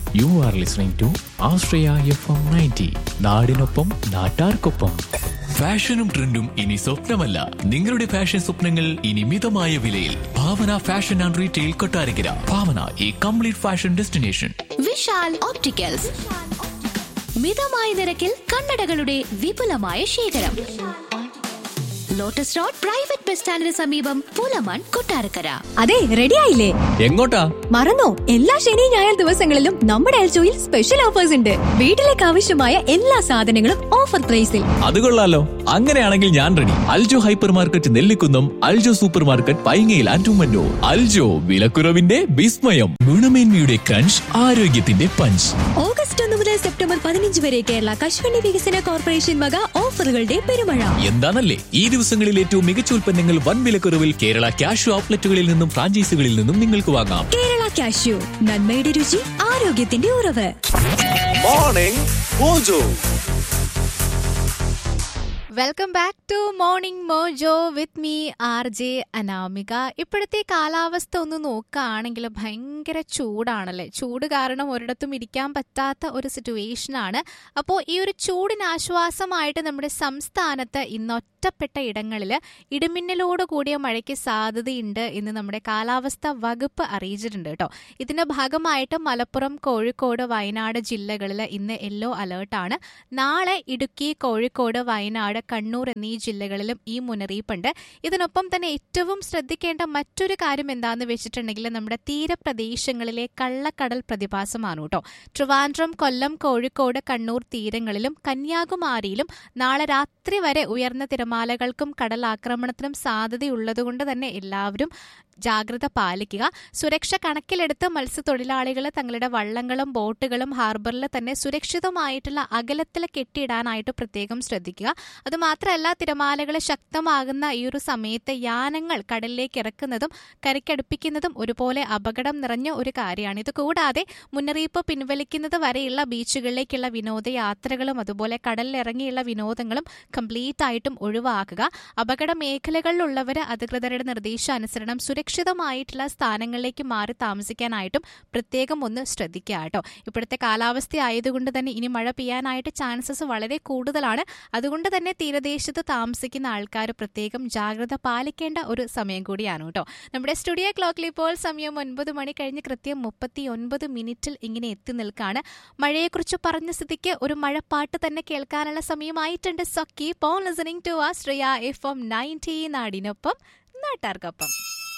U are listening to Asraya F M ninety നാടിനൊപ്പം നാട്ടാർക്കൊപ്പം ഫാഷനും ട്രെൻഡും ഇനി സ്വപ്നമല്ല നിങ്ങളുടെ ഫാഷൻ സ്വപ്നങ്ങൾ ഇനി മിതമായ വിലയിൽ Bhavana fashion and retail Kottarakkara Bhavana ഈ complete fashion destination Vishal opticals മിതമായ നിരക്കിൽ കണ്ണടകളുടെ വിപുലമായ ശേഖരം ലോട്ടസ് റോഡ് പ്രൈവറ്റ് ബസ് സ്റ്റാൻഡിന് സമീപം പുലമൺ കൊട്ടാരക്കര അതെ റെഡി ആയില്ലേ എങ്ങോട്ടാ മറന്നോ എല്ലാ ശനി ഞായർ ദിവസങ്ങളിലും നമ്മുടെ എൽജോയിൽ സ്പെഷ്യൽ ഓഫേഴ്സ് ഉണ്ട് വീട്ടിലേക്ക് ആവശ്യമായ എല്ലാ സാധനങ്ങളും ഓഫർ പ്രൈസിൽ അത് കൊള്ളാലോ അങ്ങനെയാണെങ്കിൽ ഞാൻ ready Aljo hyper market Nellikunnam Aljo super market പൈങ്ങയിൽ ആൻഡുമന്നോ അൽജോ വിലക്കുറവിന്റെ വിസ്മയം ഗുണമേന്മയുടെ ക്രഞ്ച് ആരോഗ്യത്തിന്റെ പഞ്ച് ഓഗസ്റ്റ് ഒന്ന് മുതൽ സെപ്റ്റംബർ പതിനഞ്ച് വരെ കേരള കശുവണ്ടി വികസന കോർപ്പറേഷൻ വക ഓഫറുകളുടെ പെരുമഴ എന്താണല്ലേ ഈ ദിവസങ്ങളിൽ ഏറ്റവും മികച്ച ഉൽപ്പന്നങ്ങൾ വൻ വിലക്കുറവിൽ കേരള ക്യാഷ് ഔട്ട്ലെറ്റുകളിൽ നിന്നും ഫ്രാഞ്ചൈസികളിൽ നിന്നും നിങ്ങൾക്ക് വാങ്ങാം കേരള കാഷ്യൂ നന്മയുടെ രുചി ആരോഗ്യത്തിന്റെ ഉറവ് morning mojo welcome back to morning mojo with me R J Anamika ഇപ്പോഴത്തെ കാലാവസ്ഥ ഒന്ന് നോക്കുകയാണെങ്കിൽ ഭയങ്കര ചൂടാണല്ലേ ചൂട് കാരണം ഒരിടത്തും ഇരിക്കാൻ പറ്റാത്ത ഒരു സിറ്റുവേഷനാണ് അപ്പോൾ ഈ ഒരു ചൂടിന് ആശ്വാസമായിട്ട് നമ്മുടെ സംസ്ഥാനത്ത് ഇന്ന് ഒറ്റപ്പെട്ട ഇടങ്ങളിൽ ഇടിമിന്നലോട് കൂടിയ മഴയ്ക്ക് സാധ്യതയുണ്ട് എന്ന് നമ്മുടെ കാലാവസ്ഥ വകുപ്പ് അറിയിച്ചിട്ടുണ്ട് കേട്ടോ ഇതിന്റെ ഭാഗമായിട്ട് മലപ്പുറം കോഴിക്കോട് വയനാട് ജില്ലകളിൽ ഇന്ന് യെല്ലോ അലേർട്ടാണ് നാളെ ഇടുക്കി കോഴിക്കോട് വയനാട് കണ്ണൂർ എന്നീ ജില്ലകളിലും ഈ മുന്നറിയിപ്പുണ്ട് ഇതിനൊപ്പം തന്നെ ഏറ്റവും ശ്രദ്ധിക്കേണ്ട മറ്റൊരു കാര്യം എന്താണെന്ന് വെച്ചിട്ടുണ്ടെങ്കിൽ നമ്മുടെ തീരപ്രദേശങ്ങളിലെ കള്ളക്കടൽ പ്രതിഭാസമാണ് കേട്ടോ ട്രിവാൻഡ്രം കൊല്ലം കോഴിക്കോട് കണ്ണൂർ തീരങ്ങളിലും കന്യാകുമാരിയിലും നാളെ രാത്രി വരെ ഉയർന്ന തിരമാലകൾക്കും കടലാക്രമണത്തിനും സാധ്യതയുള്ളതുകൊണ്ട് തന്നെ എല്ലാവരും ജാഗ്രത പാലിക്കുക സുരക്ഷ കണക്കിലെടുത്ത് മത്സ്യത്തൊഴിലാളികൾ തങ്ങളുടെ വള്ളങ്ങളും ബോട്ടുകളും ഹാർബറിൽ തന്നെ സുരക്ഷിതമായിട്ടുള്ള അകലത്തിൽ കെട്ടിയിടാനായിട്ട് പ്രത്യേകം ശ്രദ്ധിക്കുക അതുമാത്രമല്ല തിരമാലകൾ ശക്തമാകുന്ന ഈ ഒരു സമയത്ത് യാനങ്ങൾ കടലിലേക്ക് ഇറക്കുന്നതും കരയ്ക്കടുപ്പിക്കുന്നതും ഒരുപോലെ അപകടം നിറഞ്ഞ ഒരു കാര്യമാണ് ഇത് കൂടാതെ മുന്നറിയിപ്പ് പിൻവലിക്കുന്നത് വരെയുള്ള ബീച്ചുകളിലേക്കുള്ള വിനോദയാത്രകളും അതുപോലെ കടലിലിറങ്ങിയുള്ള വിനോദങ്ങളും കംപ്ലീറ്റ് ആയിട്ടും ഒഴിവാക്കുക അപകട മേഖലകളിലുള്ളവർ അധികൃതരുടെ നിർദ്ദേശാനുസരണം സുരക്ഷിതമായിട്ടുള്ള സ്ഥാനങ്ങളിലേക്ക് മാറി താമസിക്കാനായിട്ടും പ്രത്യേകം ഒന്ന് ശ്രദ്ധിക്കുക കേട്ടോ ഇപ്പോഴത്തെ കാലാവസ്ഥ ആയതുകൊണ്ട് തന്നെ ഇനി മഴ പെയ്യാനായിട്ട് ചാൻസസ് വളരെ കൂടുതലാണ് അതുകൊണ്ട് തന്നെ തീരദേശത്ത് താമസിക്കുന്ന ആൾക്കാർ പ്രത്യേകം ജാഗ്രത പാലിക്കേണ്ട ഒരു സമയം കൂടിയാണ് കേട്ടോ നമ്മുടെ സ്റ്റുഡിയോ ക്ലോക്കിൽ ഇപ്പോൾ സമയം ഒൻപത് മണി കഴിഞ്ഞ് കൃത്യം മുപ്പത്തി ഒൻപത് മിനിറ്റിൽ ഇങ്ങനെ എത്തി നിൽക്കാണ് മഴയെക്കുറിച്ച് പറഞ്ഞ സ്ഥിതിക്ക് ഒരു മഴപ്പാട്ട് തന്നെ കേൾക്കാനുള്ള സമയമായിട്ടുണ്ട് so keep on listening to Asraya F M ninety നാടിനൊപ്പം നാട്ടാർക്കൊപ്പം